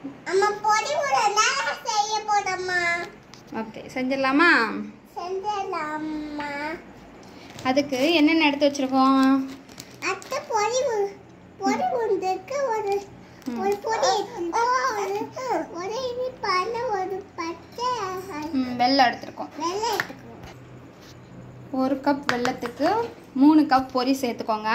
அம்மா பொடி உருண்டை செய்ய போதம்மா ஓகே செஞ்சிடலாமா செஞ்சிடலாம்மா அதுக்கு என்னென்ன எடுத்து வச்சுருக்கோம் அத்தை பொடி உரு- பொடி உருண்டைக்கு ஒரு ஒரு பொடி எடுத்துக்கோ, ஒரு ஒரு இனிப்பான ஒரு பச்சை ம், வெல்லம் எடுத்துருக்கோம் வெள்ளை எடுத்துக்கோ ஒரு கப் வெல்லத்துக்கு மூணு கப் பொரி சேர்த்துக்கோங்க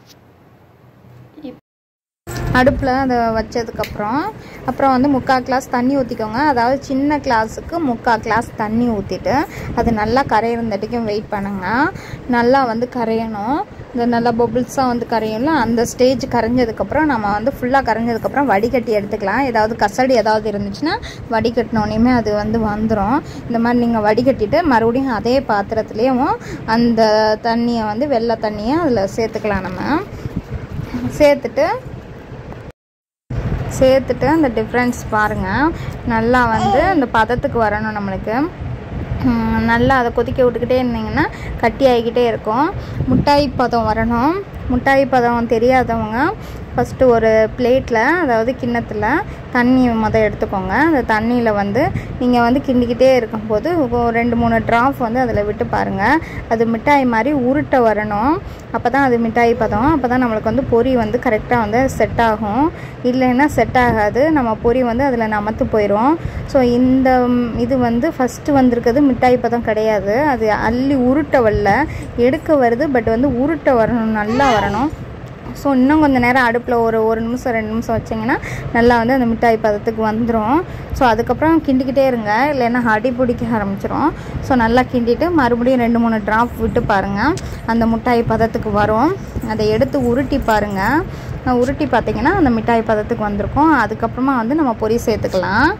அடுப்பில் அதை வச்சதுக்கப்புறம் அப்புறம் வந்து முக்கால் கிளாஸ் தண்ணி ஊற்றிக்கோங்க அதாவது சின்ன கிளாஸுக்கு முக்கால் கிளாஸ் தண்ணி ஊற்றிட்டு அது நல்லா கரையிறந்தட்டிக்கும் வெயிட் பண்ணுங்க நல்லா வந்து கரையணும் இந்த நல்லா பபுள்ஸாக வந்து கரையும்ல அந்த ஸ்டேஜ் கரைஞ்சதுக்கப்புறம் நம்ம வந்து ஃபுல்லாக கரைஞ்சதுக்கப்புறம் வடிகட்டி எடுத்துக்கலாம் ஏதாவது கசடி ஏதாவது இருந்துச்சுன்னா வடிகட்டினோடனே அது வந்து வந்துடும் இந்த மாதிரி நீங்கள் வடிகட்டிட்டு மறுபடியும் அதே பாத்திரத்துலேயும் அந்த தண்ணியை வந்து வெள்ளை தண்ணியை அதில் சேர்த்துக்கலாம் நம்ம சேர்த்துட்டு சேர்த்துட்டு அந்த டிஃப்ரென்ஸ் பாருங்கள் நல்லா வந்து அந்த பதத்துக்கு வரணும் நம்மளுக்கு உம், நல்லா அதை கொதிக்க விட்டுக்கிட்டே இருந்தீங்கன்னா கட்டி ஆகிக்கிட்டே இருக்கும் முட்டாய் பதம் வரணும் முட்டாய் பதம் தெரியாதவங்க ஃபஸ்ட்டு ஒரு பிளேட்டில் அதாவது கிண்ணத்தில் தண்ணி மொதல் எடுத்துக்கோங்க அந்த தண்ணியில் வந்து நீங்கள் வந்து கிண்டிக்கிட்டே இருக்கும்போது ஒரு ரெண்டு மூணு ட்ராப் வந்து அதில் விட்டு பாருங்கள் அது மிட்டாய் மாதிரி உருட்ட வரணும் அப்போ தான் அது மிட்டாய் பதம் அப்போ தான் நம்மளுக்கு வந்து பொரி வந்து கரெக்டாக வந்து செட் ஆகும் இல்லைன்னா செட் ஆகாது நம்ம பொரி வந்து அதில் நமத்து போயிடும் ஸோ இந்த ம், இது வந்து ஃபஸ்ட்டு வந்திருக்கிறது மிட்டாய் பதம் கிடையாது அது அள்ளி உருட்ட வரல எடுக்க வருது பட் வந்து உருட்ட வரணும் நல்லா வரணும் ஸோ இன்னும் கொஞ்சம் நேரம் அடுப்பில் ஒரு ஒரு நிமிஷம் ரெண்டு நிமிஷம் வச்சிங்கன்னா நல்லா வந்து அந்த மிட்டாய் பதத்துக்கு வந்துடும் ஸோ அதுக்கப்புறம் கிண்டிக்கிட்டே இருங்க இல்லைன்னா அடி பிடிக்க ஆரம்பிச்சிரும் ஸோ நல்லா கிண்டிட்டு மறுபடியும் ரெண்டு மூணு ட்ராப் விட்டு பாருங்கள் அந்த மிட்டாய் பதத்துக்கு வரும் அதை எடுத்து உருட்டி பாருங்கள் உருட்டி பார்த்தீங்கன்னா அந்த மிட்டாய் பதத்துக்கு வந்திருக்கும் அதுக்கப்புறமா வந்து நம்ம பொரி சேர்த்துக்கலாம்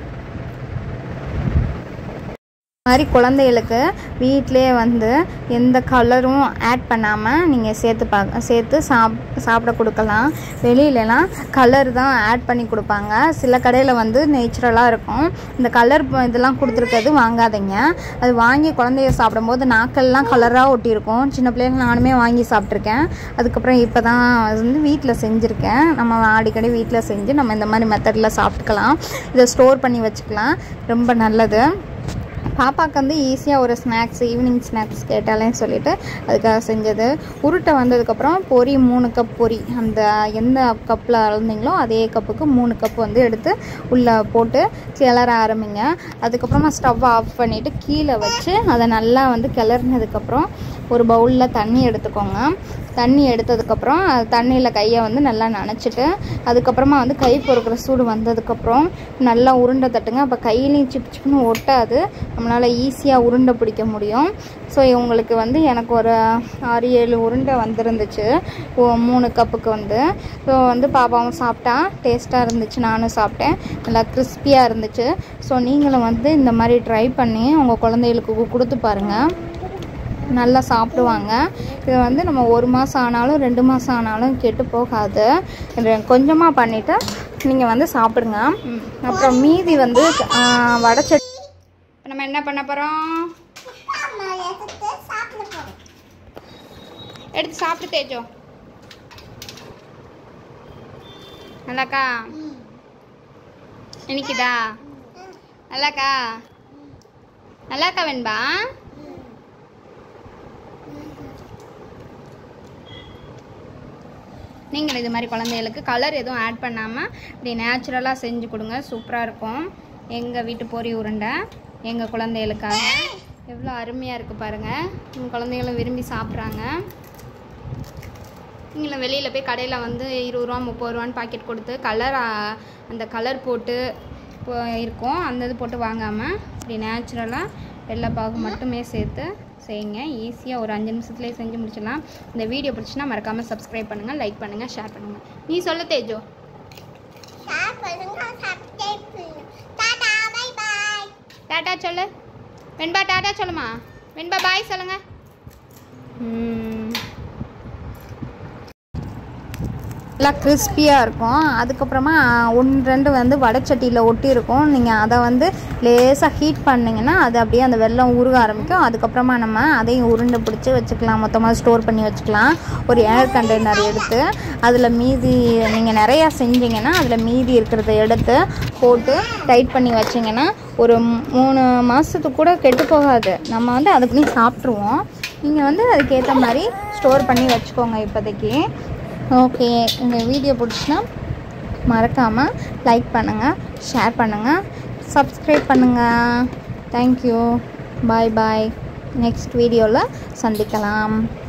மாதிரி குழந்தைகளுக்கு வீட்டிலே வந்து எந்த கலரும் ஆட் பண்ணாமல் நீங்கள் சேர்த்து பா சேர்த்து சாப் சாப்பிட கொடுக்கலாம் வெளியிலலாம் கலர் தான் ஆட் பண்ணி கொடுப்பாங்க சில கடையில் வந்து நேச்சுரலாக இருக்கும் இந்த கலர் இதெல்லாம் கொடுத்துருக்கிறது வாங்காதீங்க அது வாங்கி குழந்தைய சாப்பிடும்போது நாக்கெல்லாம் கலராக ஒட்டியிருக்கும் சின்ன பிள்ளைங்க நானுமே வாங்கி சாப்பிட்ருக்கேன் அதுக்கப்புறம் இப்போ தான் வந்து வீட்டில் செஞ்சுருக்கேன் நம்ம அடிக்கடி வீட்டில் செஞ்சு நம்ம இந்த மாதிரி மெத்தடில் சாப்பிட்டுக்கலாம் இதை ஸ்டோர் பண்ணி வச்சுக்கலாம் ரொம்ப நல்லது பாப்பாவுக்கு வந்து ஈஸியாக ஒரு ஸ்நாக்ஸ் ஈவினிங் ஸ்நாக்ஸ் கேட்டாலே சொல்லிட்டு அதுக்காக செஞ்சது உருட்டை வந்ததுக்கப்புறம் பொரி மூணு கப் பொரி அந்த எந்த கப்பில் அளந்தீங்களோ அதே கப்புக்கு மூணு கப் வந்து எடுத்து உள்ளே போட்டு கிளற ஆரம்பிங்க அதுக்கப்புறமா ஸ்டவ் ஆஃப் பண்ணிவிட்டு கீழே வச்சு அதை நல்லா வந்து கிளறினதுக்கப்புறம் ஒரு பவுலில் தண்ணி எடுத்துக்கோங்க தண்ணி எடுத்ததுக்கப்புறம் அது தண்ணியில் கையை வந்து நல்லா நனைச்சிட்டு அதுக்கப்புறமா வந்து கை பொறுக்கிற சூடு வந்ததுக்கப்புறம் நல்லா உருண்டை தட்டுங்க அப்போ கையிலையும் சிப் சிப்னு ஒட்டாது நம்மளால் ஈஸியாக உருண்டை பிடிக்க முடியும் ஸோ இவங்களுக்கு வந்து எனக்கு ஒரு ஆறு ஏழு உருண்டை வந்துருந்துச்சு ஓ- மூணு கப்புக்கு வந்து ஸோ வந்து பாப்பாவும் சாப்பிட்டா டேஸ்ட்டாக இருந்துச்சு நானும் சாப்பிட்டேன் நல்லா கிறிஸ்பியாக இருந்துச்சு ஸோ நீங்களும் வந்து இந்த மாதிரி ட்ரை பண்ணி உங்கள் குழந்தைகளுக்கு கு- கொடுத்து பாருங்கள் நல்லா சாப்பிடுவாங்க இது வந்து நம்ம ஒரு மாதம் ஆனாலும் ரெண்டு மாதம் ஆனாலும் கெட்டு போகாது இது கொஞ்சமாக பண்ணிவிட்டு நீங்கள் வந்து சாப்பிடுங்க அப்புறம் மீதி வந்து வடச்சட்டி இப்போ நம்ம என்ன பண்ண போகிறோம் அம்மா எடுத்து சாப்பிட போறேன் எடுத்து சாப்பிட்டு தேஜோ நல்லாக்கா இனிக்குதா நல்லாக்கா நல்லாக்கா வெண்பா நீங்கள் இது மாதிரி குழந்தைகளுக்கு கலர் எதுவும் ஆட் பண்ணாமல் இப்படி நேச்சுரலாக செஞ்சு கொடுங்க சூப்பராக இருக்கும் எங்கள் வீட்டு பொரி உருண்டை எங்கள் குழந்தைகளுக்காக எவ்வளோ அருமையாக இருக்குது பாருங்கள் உங்கள் குழந்தைகளும் விரும்பி சாப்பிட்றாங்க நீங்களும் வெளியில் போய் கடையில் வந்து இருபது ரூபா முப்பது ரூபான்னு பாக்கெட் கொடுத்து கலர் அந்த கலர் போட்டு இப்போ இருக்கும் அந்த இது போட்டு வாங்காமல் இப்படி நேச்சுரலாக வெள்ளைப்பாகு மட்டுமே சேர்த்து செய்யுங்க ஈஸியாக ஒரு அஞ்சு நிமிஷத்துலேயே செஞ்சு முடிச்சிடலாம் இந்த வீடியோ பிடிச்சினா மறக்காமல் சப்ஸ்கிரைப் பண்ணுங்கள் லைக் பண்ணுங்கள் ஷேர் பண்ணுங்கள் நீ சொல்லு தேஜோ ஷேர் பண்ணுங்க சப்ஸ்கிரைப் பண்ணுங்க டாடா பை பை டாட்டா சொல்லு வெண்பா டாட்டா சொல்லுமா வெண்பா பாய் சொல்லுங்க ம் நல்லா கிறிஸ்பியாக இருக்கும் அதுக்கப்புறமா ஒன்று ரெண்டு வந்து வடைச்சட்டியில் ஒட்டி இருக்கும் நீங்கள் அதை வந்து லேசாக ஹீட் பண்ணிங்கன்னா அது அப்படியே அந்த வெள்ளம் உருக ஆரம்பிக்கும் அதுக்கப்புறமா நம்ம அதையும் உருண்டை பிடிச்சி வச்சுக்கலாம் மொத்தமாக ஸ்டோர் பண்ணி வச்சுக்கலாம் ஒரு ஏர் கண்டெய்னர் எடுத்து அதில் மீதி நீங்கள் நிறையா செஞ்சீங்கன்னா அதில் மீதி இருக்கிறத எடுத்து போட்டு டைட் பண்ணி வச்சிங்கன்னா ஒரு மூணு மாதத்துக்கு கூட கெட்டு போகாது நம்ம வந்து அதுக்குள்ளேயும் சாப்பிட்ருவோம் நீங்கள் வந்து அதுக்கேற்ற மாதிரி ஸ்டோர் பண்ணி வச்சுக்கோங்க இப்போதைக்கு ஓகே இந்த வீடியோ பிடிச்சினா மறக்காமல் லைக் பண்ணுங்கள் ஷேர் பண்ணுங்கள் சப்ஸ்கிரைப் பண்ணுங்கள் தேங்க்யூ பாய் பாய் நெக்ஸ்ட் வீடியோவில் சந்திக்கலாம்